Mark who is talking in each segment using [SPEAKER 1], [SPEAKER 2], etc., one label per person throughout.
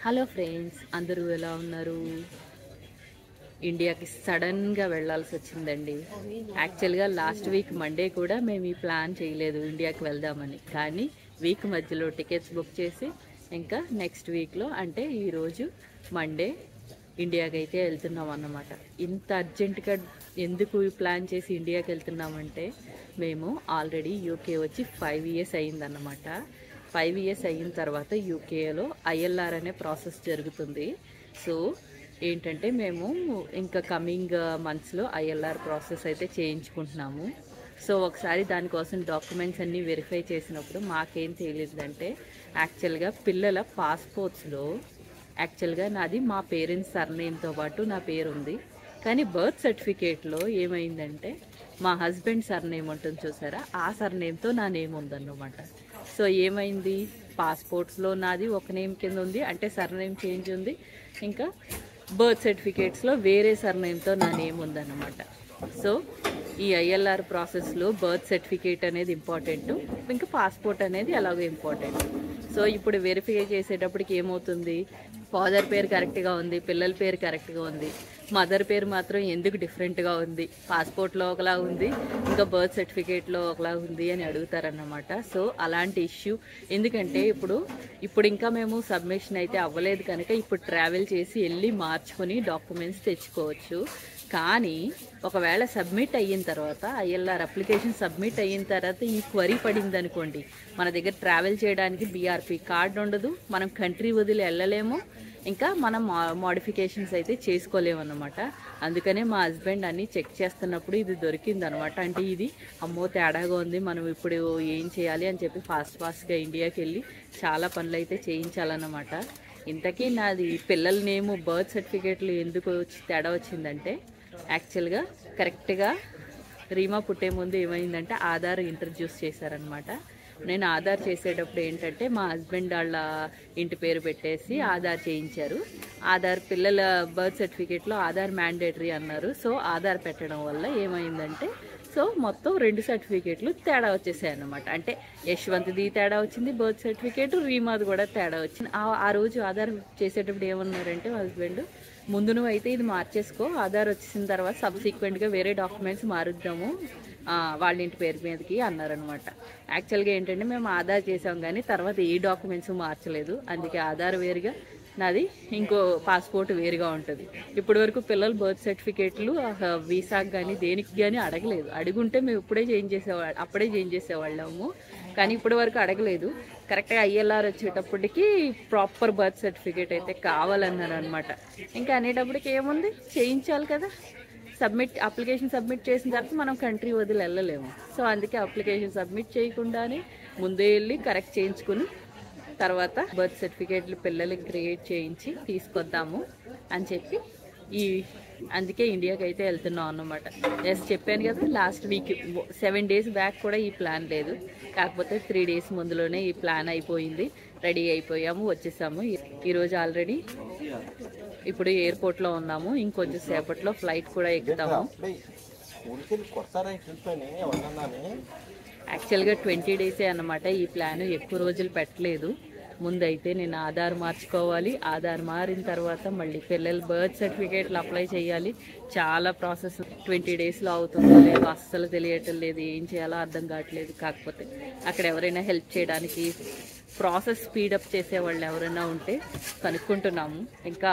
[SPEAKER 1] Hello friends అందరూ ఎలా ఉన్నారు ఇండియాకి సడన్గా వెళ్ళాల్సి వచ్చిందండి యాక్చువల్గా లాస్ట్ వీక్ మండే కూడా మేము ఈ ప్లాన్ చేయలేదు ఇండియాకి వెళ్దామని కానీ వీక్ మధ్యలో టికెట్స్ బుక్ చేసి ఇంకా నెక్స్ట్ వీక్లో అంటే ఈరోజు మండే ఇండియాకి అయితే వెళ్తున్నాం అన్నమాట ఇంత అర్జెంటుగా ఎందుకు ప్లాన్ చేసి ఇండియాకి వెళ్తున్నామంటే మేము ఆల్రెడీ యూకే వచ్చి ఫైవ్ ఇయర్స్ అయిందన్నమాట ఫైవ్ ఇయర్స్ అయిన తర్వాత యూకేలో ఐఎల్ఆర్ అనే ప్రాసెస్ జరుగుతుంది సో ఏంటంటే మేము ఇంకా కమింగ్ మంత్స్లో ఐఎల్ఆర్ ప్రాసెస్ అయితే చేయించుకుంటున్నాము సో ఒకసారి దానికోసం డాక్యుమెంట్స్ అన్నీ వెరిఫై చేసినప్పుడు మాకేం తెలియదంటే యాక్చువల్గా పిల్లల పాస్పోర్ట్స్లో యాక్చువల్గా నాది మా పేరెంట్స్ సర్నేమ్తో పాటు నా పేరు ఉంది కానీ బర్త్ సర్టిఫికేట్లో ఏమైందంటే మా హస్బెండ్ సర్నేమ్ ఉంటుంది చూసారా ఆ సర్నేమ్తో నా నేమ్ ఉందన్నమాట సో ఏమైంది పాస్పోర్ట్స్లో నాది ఒక నేమ్ కింద ఉంది అంటే సర్నేమ్ చేంజ్ ఉంది ఇంకా బర్త్ సర్టిఫికేట్స్లో వేరే సర్నేమ్తో నా నేమ్ ఉందన్నమాట సో ఈ ఐఎల్ఆర్ ప్రాసెస్లో బర్త్ సర్టిఫికేట్ అనేది ఇంపార్టెంట్ ఇంకా పాస్పోర్ట్ అనేది అలాగే ఇంపార్టెంట్ సో ఇప్పుడు వెరిఫై చేసేటప్పటికి ఏమవుతుంది ఫాదర్ పేరు కరెక్ట్గా ఉంది పిల్లల పేరు కరెక్ట్గా ఉంది మదర్ పేరు మాత్రం ఎందుకు డిఫరెంట్గా ఉంది పాస్పోర్ట్లో ఒకలా ఉంది ఇంకా బర్త్ సర్టిఫికేట్లో ఒకలా ఉంది అని అడుగుతారన్నమాట సో అలాంటి ఇష్యూ ఎందుకంటే ఇప్పుడు ఇప్పుడు ఇంకా మేము సబ్మిషన్ అయితే అవ్వలేదు కనుక ఇప్పుడు ట్రావెల్ చేసి వెళ్ళి మార్చుకొని డాక్యుమెంట్స్ తెచ్చుకోవచ్చు కానీ ఒకవేళ సబ్మిట్ అయిన తర్వాత ఐఎల్ఆర్ అప్లికేషన్ సబ్మిట్ అయిన తర్వాత ఈ క్వరీ పడింది అనుకోండి మన దగ్గర ట్రావెల్ చేయడానికి బీఆర్పీ కార్డు ఉండదు మనం కంట్రీ వదిలి వెళ్ళలేము ఇంకా మనం మోడిఫికేషన్స్ అయితే చేసుకోలేము అనమాట అందుకనే మా హస్బెండ్ అన్నీ చెక్ చేస్తున్నప్పుడు ఇది దొరికింది అనమాట అంటే ఇది అమ్మో తేడాగా ఉంది మనం ఇప్పుడు ఏం చేయాలి అని చెప్పి ఫాస్ట్ ఫాస్ట్గా ఇండియాకి వెళ్ళి చాలా పనులు అయితే చేయించాలన్నమాట ఇంతకీ నాది పిల్లల నేము బర్త్ సర్టిఫికేట్లు ఎందుకు వచ్చి తేడా వచ్చిందంటే యాక్చువల్గా కరెక్ట్గా రీమా పుట్టే ముందు ఏమైందంటే ఆధార్ ఇంట్రడ్యూస్ చేశారనమాట నేను ఆధార్ చేసేటప్పుడు ఏంటంటే మా హస్బెండ్ వాళ్ళ ఇంటి పేరు పెట్టేసి ఆధార్ చేయించారు ఆధార్ పిల్లల బర్త్ సర్టిఫికేట్లో ఆధార్ మ్యాండేటరీ అన్నారు సో ఆధార్ పెట్టడం వల్ల ఏమైందంటే సో మొత్తం రెండు సర్టిఫికేట్లు తేడా వచ్చేసాయి అనమాట అంటే యశ్వంత్ది తేడా వచ్చింది బర్త్ సర్టిఫికేట్ రీమాది కూడా తేడా వచ్చింది ఆ- ఆ రోజు ఆధార్ చేసేటప్పుడు ఏమన్నారంటే హస్బెండ్ ముందు నువ్వు అయితే ఇది మార్చేసుకో ఆధార్ వచ్చేసిన తర్వాత సబ్సీక్వెంట్గా వేరే డాక్యుమెంట్స్ మారుద్దాము ఆ, వాళ్ళ ఇంటి పేరు మీదకి అన్నారనమాట యాక్చువల్గా ఏంటంటే మేము ఆధార్ చేసాం కానీ తర్వాత ఏ డాక్యుమెంట్స్ మార్చలేదు అందుకే ఆధార్ వేరుగా నాది ఇంకో పాస్పోర్ట్ వేరుగా ఉంటుంది ఇప్పటి వరకు పిల్లల బర్త్ సర్టిఫికేట్లు వీసాకి కానీ దేనికి కానీ అడగలేదు అడుగుంటే మేము ఇప్పుడే చేంజ్ చేసేవాళ్ళం అప్పుడే చేంజ్ చేసేవాళ్ళము కానీ ఇప్పటి వరకు అడగలేదు కరెక్ట్గా ఐఎల్ఆర్ వచ్చేటప్పటికి ప్రాపర్ బర్త్ సర్టిఫికేట్ అయితే కావాలన్నారు అనమాట ఇంకా అనేటప్పటికి ఏముంది చేయించాలి కదా సబ్మిట్ అప్లికేషన్ సబ్మిట్ చేసిన తర్వాత మనం కంట్రీ వదిలి వెళ్ళలేము సో అందుకే అప్లికేషన్ సబ్మిట్ చేయకుండానే ముందే వెళ్ళి కరెక్ట్ చేయించుకుని తర్వాత బర్త్ సర్టిఫికేట్లు పిల్లలకి క్రియేట్ చేయించి తీసుకొద్దాము అని చెప్పి ఈ అందుకే ఇండియాకి అయితే వెళ్తున్నాం అన్నమాట ఎస్ చెప్పాను కదా last week seven days back కూడా ఈ ప్లాన్ లేదు కాకపోతే త్రీ డేస్ ముందులోనే ఈ ప్లాన్ అయిపోయింది రెడీ అయిపోయాము వచ్చేసాము ఈ- ఈరోజు ఆల్రెడీ ఇప్పుడు ఎయిర్పోర్ట్లో ఉన్నాము ఇంకొంచెం సేపట్లో ఫ్లైట్ కూడా ఎక్కుతాము
[SPEAKER 2] ఊరికి కొడతారని చూసుకొని ఎవరన్నాని
[SPEAKER 1] యాక్చువల్గా ట్వంటీ డేసే అన్నమాట ఈ ప్లాన్ ఎక్కువ రోజులు పెట్టలేదు ముందైతే నేను ఆధార్ మార్చుకోవాలి ఆధార్ మారిన తర్వాత మళ్ళీ పిల్లల బర్త్ సర్టిఫికేట్లు అప్లై చేయాలి చాలా ప్రాసెస్ ట్వంటీ డేస్లో అవుతుందో లేదో అస్సలు తెలియటం లేదు ఏం చేయాలో అర్థం కావట్లేదు కాకపోతే అక్కడ ఎవరైనా హెల్ప్ చేయడానికి ప్రాసెస్ స్పీడప్ చేసే వాళ్ళు ఎవరైనా ఉంటే కనుక్కుంటున్నాము ఇంకా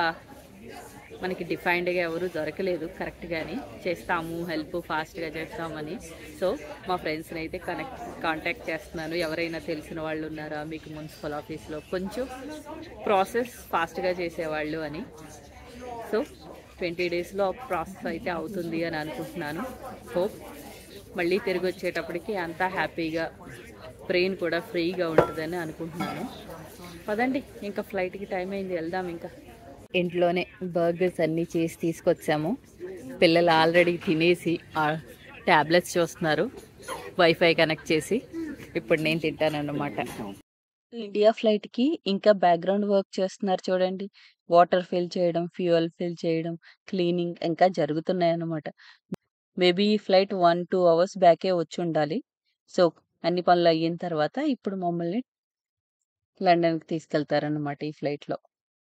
[SPEAKER 1] మనకి డిఫైన్డ్గా ఎవరు దొరకలేదు కరెక్ట్గాని చేస్తాము హెల్ప్ ఫాస్ట్గా చేస్తామని సో మా ఫ్రెండ్స్ని అయితే కనెక్ట్ కాంటాక్ట్ చేస్తున్నాను ఎవరైనా తెలిసిన వాళ్ళు ఉన్నారా మీకు మున్సిపల్ ఆఫీస్లో కొంచెం ప్రాసెస్ ఫాస్ట్గా చేసేవాళ్ళు అని సో ట్వంటీ డేస్లో ప్రాసెస్ అయితే అవుతుంది అని అనుకుంటున్నాను హోప్ మళ్ళీ తిరిగి వచ్చేటప్పటికి అంతా హ్యాపీగా బ్రెయిన్ కూడా ఫ్రీగా ఉంటుందని అనుకుంటున్నాను పదండి ఇంకా ఫ్లైట్కి టైం అయింది వెళ్దాం ఇంకా ఇంట్లోనే బర్గర్స్ అన్నీ చేసి తీసుకొచ్చాము పిల్లలు ఆల్రెడీ తినేసి ట్యాబ్లెట్స్ చూస్తున్నారు వైఫై కనెక్ట్ చేసి ఇప్పుడు నేను తింటానన్నమాట ఇండియా ఫ్లైట్కి ఇంకా బ్యాక్గ్రౌండ్ వర్క్ చేస్తున్నారు చూడండి వాటర్ ఫిల్ చేయడం ఫ్యూయల్ ఫిల్ చేయడం క్లీనింగ్ ఇంకా జరుగుతున్నాయి అన్నమాట మేబీ ఈ ఫ్లైట్ వన్ టూ అవర్స్ బ్యాకే వచ్చి ఉండాలి సో అన్ని పనులు అయిన తర్వాత ఇప్పుడు మమ్మల్ని లండన్కి తీసుకెళ్తారన్నమాట ఈ ఫ్లైట్లో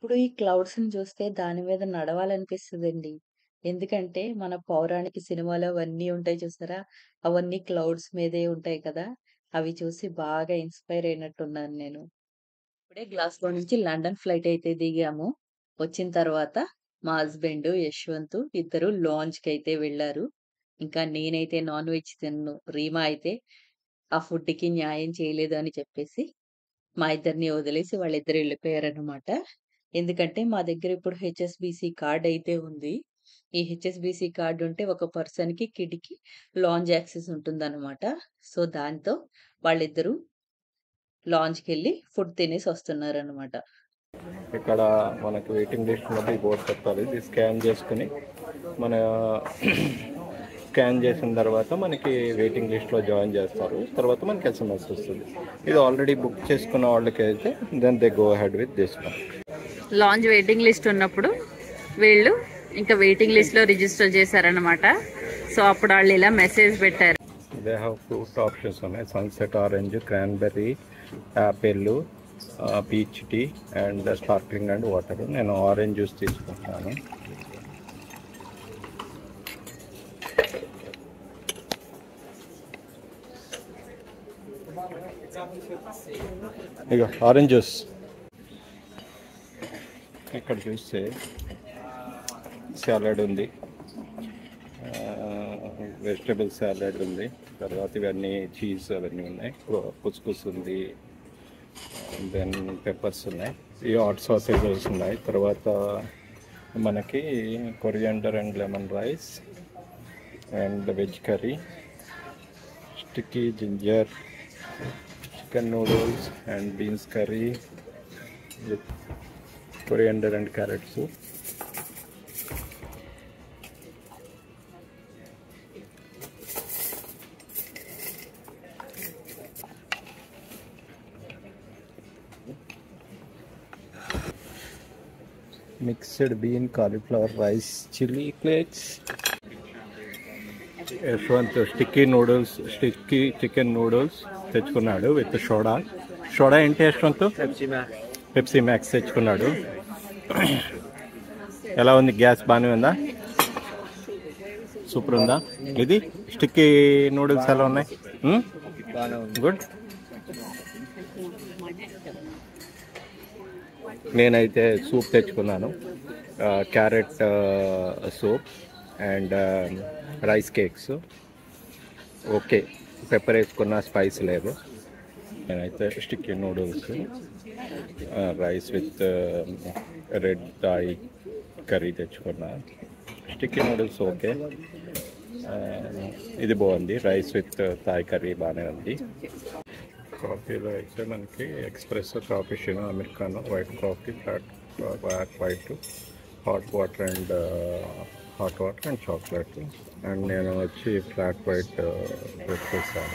[SPEAKER 1] ఎప్పుడు ఈ క్లౌడ్స్‌ని చూస్తే దాని మీద నడవాలనిపిస్తదండి. ఎందుకంటే మన పౌరాణిక సినిమాలు అవన్నీ ఉంటాయి చూసారా? అవన్నీ క్లౌడ్స్ మీదే ఉంటాయి కదా! అవి చూసి బాగా ఇన్‌స్పైర్ అయినట్టున్నాను నేను. ఇప్పుడే గ్లాస్‌గో నుంచి లండన్ ఫ్లైట్ అయితే దిగాము. వచ్చిన తర్వాత మా హస్బెండ్, యశ్వంత్ ఇద్దరు లాంజ్‌కైతే వెళ్లారు. ఇంకా నేనైతే నాన్ వెజ్ తినను. రీమా అయితే ఆ ఫుడ్‌కి న్యాయం చేయలేదు అని చెప్పేసి మా ఇద్దరిని వదిలేసి వాళ్ళిద్దరూ వెళ్ళిపోయారనమాట. ఎందుకంటే మా దగ్గర ఇప్పుడు హెచ్ఎస్‌బీసీ కార్డ్ అయితే ఉంది. ఈ హెచ్ఎస్‌బీసీ కార్డ్ ఉంటే ఒక పర్సన్‌కి, కిడ్‌కి లాంజ్ యాక్సెస్ ఉంటుందనమాట. సో, దాంతో వాళ్ళిద్దరూ లాంజ్‌కెళ్ళి ఫుడ్ తినేసి వస్తున్నారనమాట.
[SPEAKER 2] ఇక్కడ మనకి వెయిటింగ్ లిస్ట్ ఉన్నది బోర్డు పెట్టాలి ఇది స్కాన్ చేసుకుని మన స్కాన్ చేసిన తర్వాత మనకి వెయిటింగ్ లిస్ట్లో జాయిన్ చేస్తారు తర్వాత మనకి ఎస్ఎంఎస్ వస్తుంది ఇది ఆల్రెడీ బుక్ చేసుకున్న వాళ్ళకి అయితే then they go ahead with this one
[SPEAKER 1] lounge waiting list ఉన్నప్పుడు వీళ్ళు ఇంకా వెయిటింగ్ లిస్ట్‌లో రిజిస్టర్ చేశారనమాట. సో, అప్పుడు వాళ్ళు ఇలా మెసేజ్ పెట్టారు.
[SPEAKER 2] దే హ్యావ్ ఫ్రూట్ ఆప్షన్స్ ఉన్నాయి sunset orange cranberry apple peach tea and sparkling and water నేను ఆరెంజ్ జ్యూస్ తీసుకుంటున్నాను ఇక ఆరెంజ్ జ్యూస్ ఇక్కడ చూస్తే సాలడ్ ఉంది వెజిటబుల్ సాలడ్ ఉంది తర్వాత ఇవన్నీ చీజ్ అవన్నీ ఉన్నాయి కుస్కుస్ ఉంది దెన్ పెప్పర్స్ ఉన్నాయి ఈ హాట్ సాసేజెస్ ఉన్నాయి తర్వాత మనకి coriander and lemon rice and veg curry sticky ginger chicken noodles and beans curry with coriander and carrot soup mixed bean cauliflower rice chilli flakes Yashwant sticky noodles sticky chicken noodles తెచ్చుకున్నాడు with soda soda ఏంటి Yashwant Pepsi max తెచ్చుకున్నాడు ఎలా ఉంది gas బాగానే ఉందా super ఉందా ఇది sticky noodles ఎలా ఉన్నాయి గుడ్ నేనైతే సూప్ తెచ్చుకున్నాను carrot soup and rice cakes okay pepper వేసుకున్న స్పైస్ లేదు నేనైతే sticky noodles rice with red Thai curry తెచ్చుకున్నా స్టిక్కీ నూడిల్స్ ఓకే ఇది బాగుంది రైస్ విత్ థాయ్ కర్రీ బాగానే ఉంది కాఫీలో అయితే మనకి espresso cappuccino americano white coffee flat black white hot water and hot water and chocolate and నేను వచ్చి ఫ్లాట్ వైట్ చేశాను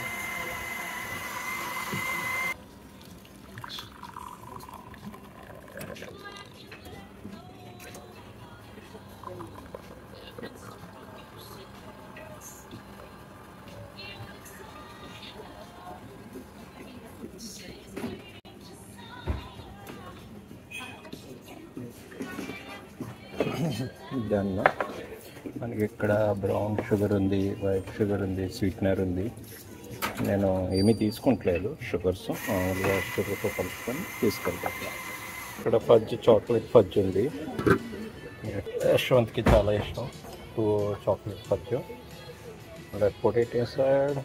[SPEAKER 2] దాన్ని మనకి ఇక్కడ బ్రౌన్ షుగర్ ఉంది వైట్ షుగర్ ఉంది స్వీట్నర్ ఉంది నేను ఏమీ తీసుకుంటలేదు షుగర్స్ మామూలుగా షుగర్తో కలుపుకొని తీసుకెళ్తాను ఇక్కడ ఫజ్ చాక్లెట్ ఫజ్ ఉంది యశ్వంత్కి చాలా ఇష్టం too chocolate fudge let put it inside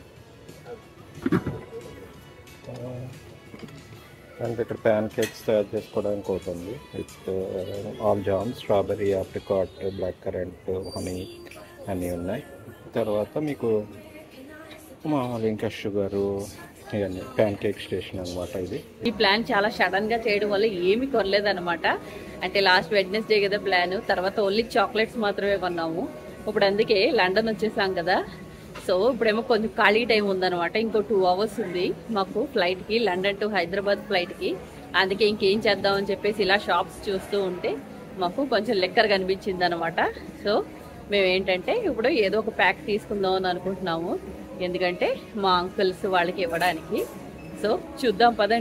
[SPEAKER 2] and ఇక్కడ ప్యాన్ కేక్స్ తయారు చేసుకోవడానికి అవుతుంది with all jam strawberry apricot blackcurrant honey అన్నీ ఉన్నాయి తర్వాత మీకు మామూలు ఇంకా షుగరు ఇవన్నీ ప్యాన్ కేక్ స్టేషన్ అనమాట ఇది
[SPEAKER 1] ఈ ప్లాన్ చాలా సడన్ గా చేయడం వల్ల ఏమి కొనలేదన్నమాట అంటే లాస్ట్ వెడ్నెస్డే కదా ప్లాన్ తర్వాత ఓన్లీ చాక్లెట్స్ మాత్రమే కొన్నాము ఇప్పుడు అందుకే లండన్ వచ్చేసాం కదా సో ఇప్పుడేమో కొంచెం ఖాళీ టైం ఉందన్నమాట ఇంకో టూ అవర్స్ ఉంది మాకు ఫ్లైట్కి లండన్ టు హైదరాబాద్ ఫ్లైట్కి అందుకే ఇంకేం చేద్దామని చెప్పేసి ఇలా షాప్స్ చూస్తూ ఉంటే మాకు కొంచెం లెక్కర్ కనిపించింది అనమాట సో మేము ఏంటంటే ఇప్పుడు ఏదో ఒక ప్యాక్ తీసుకుందాం అని అనుకుంటున్నాము ఎందుకంటే మా అంకుల్స్ వాళ్ళకి ఇవ్వడానికి సో చూద్దాం పదండి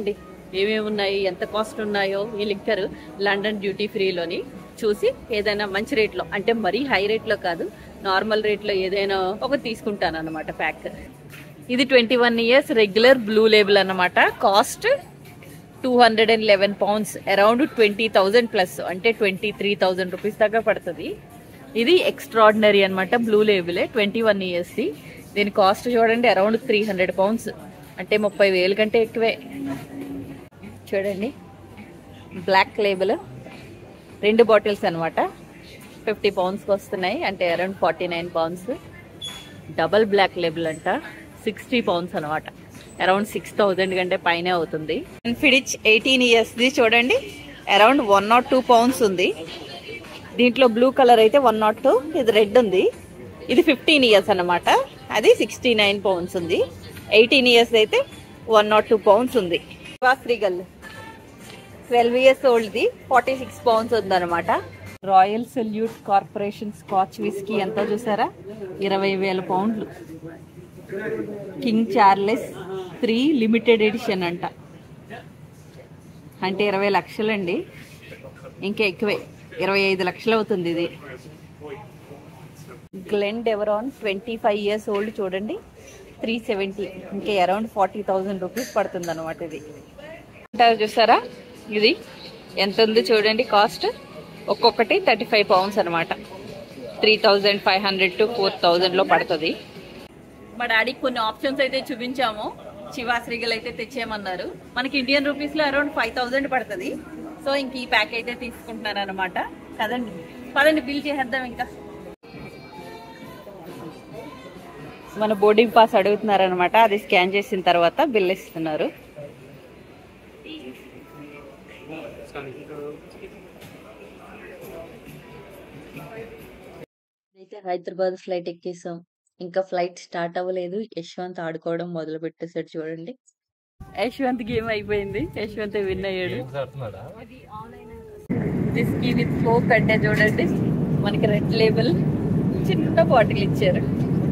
[SPEAKER 1] ఏమేమి ఉన్నాయి ఎంత కాస్ట్ ఉన్నాయో ఈ లిక్కర్ లండన్ డ్యూటీ ఫ్రీలోని చూసి ఏదైనా మంచి రేట్లో అంటే మరీ హై రేట్లో కాదు నార్మల్ రేట్లో ఏదైనా ఒకటి తీసుకుంటాను అనమాట ప్యాక్ ఇది twenty one years regular blue label అన్నమాట cost two hundred and eleven pounds around twenty thousand plus అంటే ట్వంటీ త్రీ థౌజండ్ రూపీస్ దాకా పడుతుంది ఇది ఎక్స్ట్రాడినరీ అనమాట బ్లూ లేబులే ట్వంటీ వన్ ఇయర్స్ది దీని కాస్ట్ చూడండి అరౌండ్ త్రీ హండ్రెడ్ పౌండ్స్ అంటే ముప్పై వేలు కంటే ఎక్కువే చూడండి బ్లాక్ లేబుల్ రెండు బాటిల్స్ అనమాట ఫిఫ్టీ పౌండ్స్కి వస్తున్నాయి అంటే around forty nine pounds double black label అంట సిక్స్టీ పౌండ్స్ అనమాట అరౌండ్ సిక్స్ థౌజండ్ కంటే పైనే అవుతుంది ఫిడిచ్ ఎయిటీన్ ఇయర్స్ది చూడండి around one nought two pounds ఉంది దీంట్లో బ్లూ కలర్ అయితే వన్ నాట్ టూ ఇది రెడ్ ఉంది ఇది ఫిఫ్టీన్ ఇయర్స్ అన్నమాట అది సిక్స్టీ నైన్ పౌండ్స్ ఉంది ఎయిటీన్ ఇయర్స్ అయితే వన్ నాట్ టూ పౌండ్స్ ఉంది శ్రీగల్ twelve years ఓల్డ్ది forty six pounds ఉందన్నమాట Royal Salute corporation Scotch whisky ఎంత చూసారా ఇరవై వేల పౌండ్లు King Charles three limited edition అంట అంటే ఇరవై లక్షలండి ఇంకా ఎక్కువే ఇరవై ఐదు లక్షలు అవుతుంది ఇది Glen Deveron twenty five years old చూడండి త్రీ సెవెంటీ ఇంకా అరౌండ్ ఫార్టీ థౌజండ్ రూపీస్ పడుతుంది అనమాట ఇది అంటారు చూసారా ఇది ఎంత ఉంది చూడండి కాస్ట్ ఒక్కొక్కటి థర్టీ ఫైవ్ పౌండ్స్ అనమాట three thousand five hundred to four థౌజండ్లో పడుతుంది మా డాడీకి కొన్ని ఆప్షన్స్ అయితే చూపించాము శివాశ్రీగలు అయితే తెచ్చేయమన్నారు మనకి ఇండియన్ రూపీస్ లో అరౌండ్ ఫైవ్ థౌసండ్ పడుతుంది సో ఇంక ఈ ప్యాక్ అయితే తీసుకుంటున్నారు అనమాట కదండి పదండి బిల్ చేసేద్దాం ఇంకా మన బోర్డింగ్ పాస్ అడుగుతున్నారు అనమాట అది స్కాన్ చేసిన తర్వాత బిల్ ఇస్తున్నారు అయితే హైదరాబాద్ ఫ్లైట్ ఎక్కేసాం ఇంకా ఫ్లైట్ స్టార్ట్ అవ్వలేదు యశ్వంత్ ఆడుకోవడం మొదలు పెట్టేసాడు చూడండి యశ్వంత్ గేమ్ అయిపోయింది యశ్వంత్ విన్ అయ్యాడు విస్కీ విత్ కోక్ అంటే చూడండి మనకి రెడ్ లేబుల్ చిన్న బాటిల్ ఇచ్చారు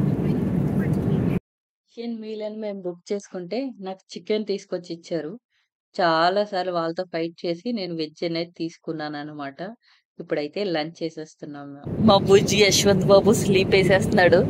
[SPEAKER 1] చికెన్ మీల్ అని మేము బుక్ చేసుకుంటే నాకు చికెన్ తీసుకొచ్చి ఇచ్చారు చాలా సార్లు వాళ్ళతో ఫైట్ చేసి నేను వెజ్ అనేది తీసుకున్నాను అనమాట ఇప్పుడైతే లంచ్ చేసేస్తున్నాం మేము. మా బుజ్జి యశ్వంత్ బాబు స్లీప్ వేసేస్తున్నాడు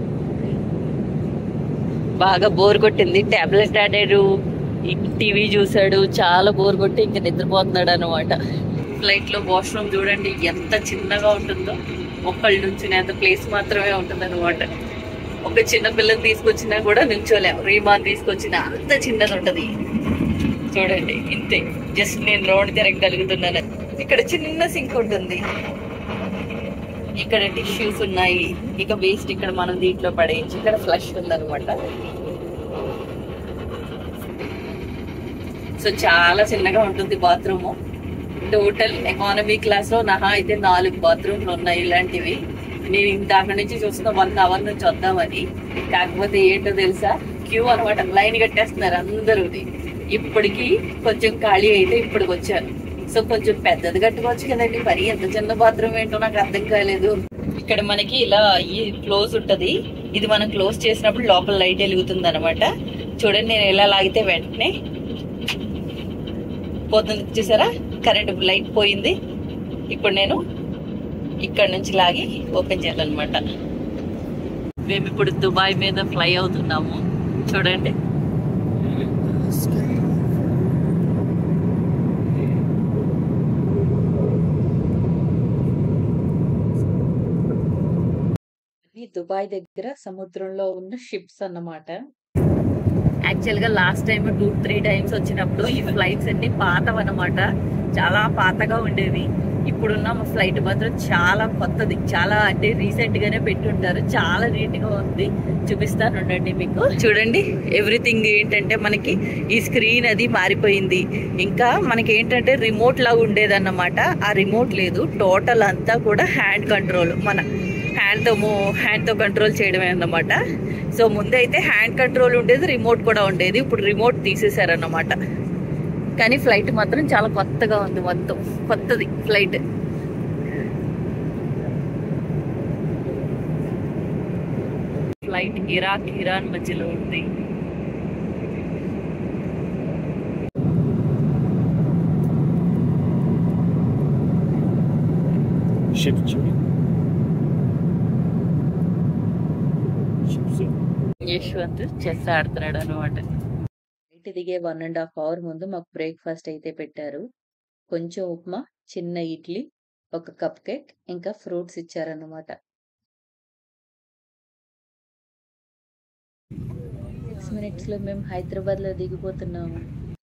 [SPEAKER 1] బాగా బోర్ కొట్టింది టాబ్లెట్ ఆడాడు టీవీ చూసాడు చాలా బోర్ కొట్టి ఇంకా నిద్రపోతున్నాడు అనమాట ఫ్లైట్ లో వాష్రూమ్ చూడండి ఎంత చిన్నగా ఉంటుందో ఒక్కళ్ళ నుంచి అంత ప్లేస్ మాత్రమే ఉంటుంది అనమాట ఒక చిన్న పిల్లని తీసుకొచ్చినా కూడా నిల్చోలేము రీమాన్ తీసుకొచ్చినా అంత చిన్నది ఉంటది చూడండి ఇంతే జస్ట్ నేను రౌండ్ తిరగగలుగుతున్నాను ఇక్కడ చిన్న సింక్ ఉంటుంది ఇక్కడ టిష్యూస్ ఉన్నాయి ఇక వేస్ట్ ఇక్కడ మనం దీంట్లో పడేయచ్చు ఇక్కడ ఫ్లష్ ఉందన్నమాట సో చాలా చిన్నగా ఉంటుంది బాత్రూమ్ టోటల్ ఎకానమీ క్లాస్ లో నహా అయితే నాలుగు బాత్రూమ్లు ఉన్నాయి ఇలాంటివి నేను ఇందాక నుంచి చూస్తున్న వన్ అవర్ నుంచి వద్దామని కాకపోతే ఏంటో తెలుసా క్యూ అనమాట లైన్ కట్టేస్తున్నారు అందరూ ఇప్పటికి కొంచెం ఖాళీ అయితే ఇప్పటికి వచ్చాను సో కొంచెం పెద్దది కట్టుకోవచ్చు కదండి మరి ఎంత చిన్న బాత్రూమ్ ఏంటో నాకు అర్థం కాలేదు ఇక్కడ మనకి ఇలా ఈ క్లోజ్ ఉంటది ఇది మనం క్లోజ్ చేసినప్పుడు లోపల లైట్ వెలుగుతుంది అనమాట చూడండి నేను ఎలా లాగితే వెంటనే పోతుంది చూసారా కరెంట్ లైట్ పోయింది ఇప్పుడు నేను ఇక్కడ నుంచి లాగి ఓపెన్ చేయాలన్నమాట మేము ఇప్పుడు దుబాయ్ మీద ఫ్లై అవుతున్నాము చూడండి ఈ దుబాయ్ దగ్గర సముద్రంలో ఉన్న షిప్స్ అన్నమాట యాక్చువల్ గా last time two three times వచ్చినప్పుడు ఈ ఫ్లైట్స్ అన్ని పాతవన్నమాట చాలా పాతగా ఉండేవి ఇప్పుడున్న మా ఫ్లైట్ మాత్రం చాలా కొత్తది చాలా అంటే రీసెంట్ గానే పెట్టుంటారు చాలా నీట్ గా ఉంది చూపిస్తాను ఉండండి మీకు చూడండి ఎవ్రీథింగ్ ఏంటంటే మనకి ఈ స్క్రీన్ అది మారిపోయింది ఇంకా మనకి ఏంటంటే రిమోట్ లాగా ఉండేదన్నమాట ఆ రిమోట్ లేదు టోటల్ అంతా కూడా హ్యాండ్ కంట్రోల్ మన హ్యాండ్తో హ్యాండ్తో కంట్రోల్ చేయడమే అన్నమాట సో ముందే అయితే హ్యాండ్ కంట్రోల్ ఉండేది రిమోట్ కూడా ఉండేది ఇప్పుడు రిమోట్ తీసేశారన్నమాట కానీ ఫ్లైట్ మాత్రం చాలా కొత్తగా ఉంది మొత్తం కొత్తది ఫ్లైట్ ఫ్లైట్ ఇరాక్ ఇరాన్ మధ్యలో ఉంది
[SPEAKER 2] షిఫ్ట్
[SPEAKER 1] యశ్వంత్ చెస్ ఆడుతున్నాడు అనమాట బయట దిగే వన్ అండ్ హాఫ్ అవర్ ముందు మాకు బ్రేక్ఫాస్ట్ అయితే పెట్టారు కొంచెం ఉప్మా చిన్న ఇడ్లీ ఒక కప్ కేక్ ఇంకా ఫ్రూట్స్ ఇచ్చారన్నమాట సిక్స్ మినిట్స్ లో మేము హైదరాబాద్ లో దిగిపోతున్నాము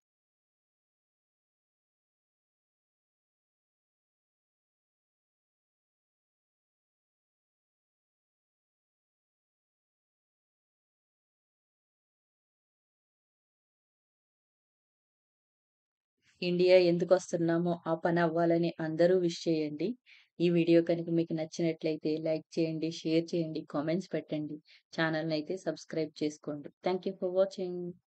[SPEAKER 1] ఇండియా ఎందుకు వస్తున్నామో ఆ పని అవ్వాలని అందరూ విష్ చేయండి ఈ వీడియో కనుక మీకు నచ్చినట్లయితే లైక్ చేయండి షేర్ చేయండి కామెంట్స్ పెట్టండి ఛానల్ని అయితే సబ్స్క్రైబ్ చేసుకోండి థ్యాంక్ యూ ఫర్ వాచింగ్